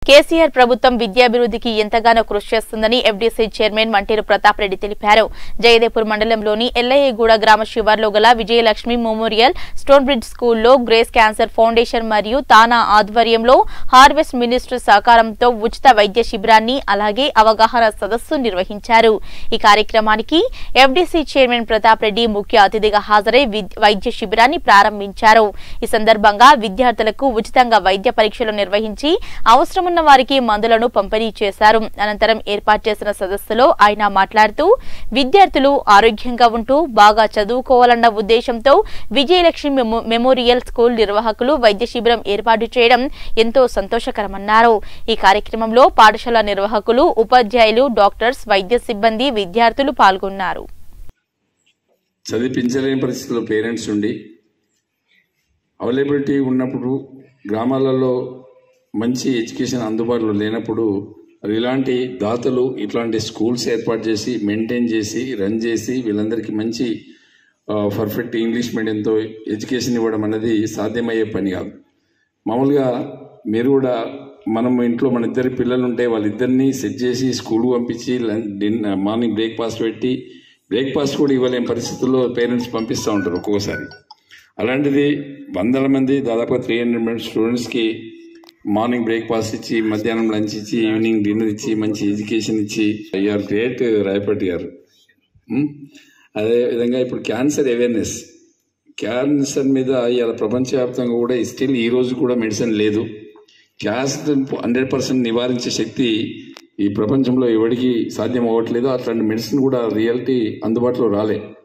కేసీఆర్ ప్రభుత్వం విద్యాభివృద్ధికి ఎంతగానో కృషి చేస్తుందని ఎఫ్డీసీ చైర్మన్ మంటేరు ప్రతాప్ రెడ్డి తెలిపారు జయదేపూర్ మండలంలోని ఎల్లయ్యగూడ గ్రామ శివార్లో గల విజయలక్ష్మి మెమోరియల్ స్టోన్ బ్రిడ్జ్ స్కూల్లో గ్రేస్ క్యాన్సర్ ఫౌండేషన్ మరియు తానా ఆధ్వర్యంలో హార్వెస్ట్ మినిస్టర్ సహకారంతో ఉచిత వైద్య శిబిరాన్ని అలాగే అవగాహన సదస్సు నిర్వహించారు ఈ కార్యక్రమానికి ఎఫ్డీసీ చైర్మన్ ప్రతాప్ రెడ్డి ముఖ్య అతిథిగా హాజరై విద్- వైద్య శిబిరాన్ని ప్రారంభించారు ఈ సందర్భంగా విద్యార్థులకు ఉచితంగా వైద్య పరీక్షలు నిర్వహించి అవసరమున్న వారికి మందులను పంపిణీ చేశారు అనంతరం ఏర్పాటు చేసిన సదస్సులో ఆయన మాట్లాడుతూ విద్యార్థులు ఆరోగ్యంగా ఉంటూ బాగా చదువుకోవాలన్న ఉద్దేశంతో విజయలక్ష్మి మెమో- మెమోరియల్ స్కూల్ నిర్వాహకులు వైద్య శిబిరం ఏర్పాటు చేయడం ఎంతో సంతోషకరమన్నారు ఈ కార్యక్రమంలో పాఠశాల నిర్వాహకులు ఉపాధ్యాయులు డాక్టర్స్ వైద్య సిబ్బంది విద్యార్థులు పాల్గొన్నారు చదివించలేని పరిస్థితుల్లో పేరెంట్స్ ఉండి అవైలబిలిటీ ఉన్నప్పుడు గ్రామాలలో మంచి ఎడ్యుకేషన్ అందుబాటులో లేనప్పుడు మరి ఇలాంటి దాతలు ఇట్లాంటి స్కూల్స్ ఏర్పాటు చేసి మెయింటైన్ చేసి రన్ చేసి వీళ్ళందరికీ మంచి పర్ఫెక్ట్ ఇంగ్లీష్ మీడియంతో ఎడ్యుకేషన్ ఇవ్వడం అనేది సాధ్యమయ్యే పని కాదు మామూలుగా మీరు కూడా మనం ఇంట్లో మన ఇద్దరి పిల్లలు ఉంటే వాళ్ళిద్దరిని సెట్ చేసి స్కూల్ పంపించి లంచ్ డిన్నర్ మార్నింగ్ బ్రేక్ఫాస్ట్ పెట్టి బ్రేక్ఫాస్ట్ కూడా ఇవ్వలేని పరిస్థితుల్లో పేరెంట్స్ పంపిస్తూ ఉంటారు ఒక్కోసారి అలాంటిది వందల మంది దాదాపు త్రీ హండ్రెడ్ మెంబర్స్ స్టూడెంట్స్కి మార్నింగ్ బ్రేక్ఫాస్ట్ ఇచ్చి మధ్యాహ్నం లంచ్ ఇచ్చి ఈవినింగ్ డిన్నర్ ఇచ్చి మంచి ఎడ్యుకేషన్ ఇచ్చి యూఆర్ గ్రేట్ రాయపట్టి గారు ఉమ్? అదే విధంగా ఇప్పుడు క్యాన్సర్ అవేర్నెస్ క్యాన్సర్ మీద ఇవాళ ప్రపంచవ్యాప్తంగా కూడా స్టిల్ ఈ రోజు కూడా మెడిసిన్ లేదు క్యాన్సర్ హండ్రెడ్ పర్సెంట్ నివారించే శక్తి ఈ ప్రపంచంలో ఎవరికి సాధ్యం అవ్వట్లేదు అట్లాంటి మెడిసిన్ కూడా రియాలిటీ అందుబాటులో రాలే